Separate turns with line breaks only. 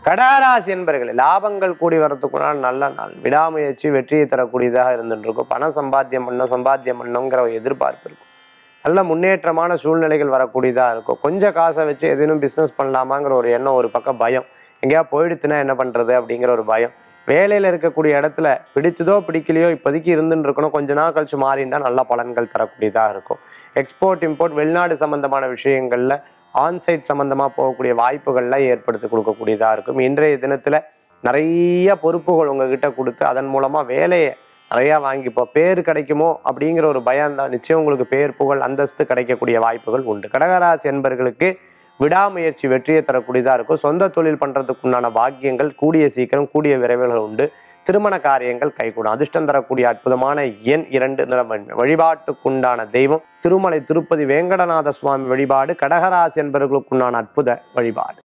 கடகராசி என்பர்கள் லாபங்கள் கூடி வரத்துக்குனால் நல்ல நாள் விடாமுயற்சி வெற்றியை தரக்கூடியதாக இருந்துட்டு இருக்கும் பணம் சம்பாத்தியம் பண்ணணும் சம்பாத்தியம் பண்ணணுங்கிற ஒரு எதிர்பார்ப்பு இருக்கும் நல்ல முன்னேற்றமான சூழ்நிலைகள் வரக்கூடியதாக இருக்கும் கொஞ்சம் காசை வச்சு எதுவும் பிஸ்னஸ் பண்ணலாமாங்கிற ஒரு எண்ணம் ஒரு பக்கம் பயம் எங்கேயா போயிடுத்துனா என்ன பண்ணுறது அப்படிங்கிற ஒரு பயம் வேலையில் இருக்கக்கூடிய இடத்துல பிடிச்சதோ பிடிக்கலையோ இப்போதைக்கு இருந்துன்னு இருக்கணும் கொஞ்ச நாள் கழிச்சு மாறிண்டா நல்ல பலன்கள் தரக்கூடியதாக இருக்கும் எக்ஸ்போர்ட் இம்போர்ட் வெளிநாடு சம்பந்தமான விஷயங்களில் ஆன்சைட் சம்பந்தமாக போகக்கூடிய வாய்ப்புகள்லாம் ஏற்படுத்தி கொடுக்கக்கூடியதாக இருக்கும் இன்றைய தினத்தில் நிறைய பொறுப்புகள் உங்ககிட்ட கொடுத்து அதன் மூலமாக வேலையை நிறையா வாங்கிப்போம் பேர் கிடைக்குமோ அப்படிங்கிற ஒரு பயம் தான் நிச்சயம் உங்களுக்கு பேர் புகழ் அந்தஸ்து கிடைக்கக்கூடிய வாய்ப்புகள் உண்டு கடகராசி என்பர்களுக்கு விடாமுயற்சி வெற்றியை தரக்கூடியதாக இருக்கும் சொந்த தொழில் பண்ணுறதுக்கு உண்டான பாக்கியங்கள் கூடிய சீக்கிரம் கூடிய விரைவில் உண்டு திருமண காரியங்கள் கைகூடும் அதிர்ஷ்டம் தரக்கூடிய அற்புதமான எண் இரண்டு நிறம் வழிபாட்டுக்குண்டான தெய்வம் திருமலை திருப்பதி வேங்கடநாத சுவாமி வழிபாடு கடகராசி என்பவர்களுக்குண்டான அற்புத வழிபாடு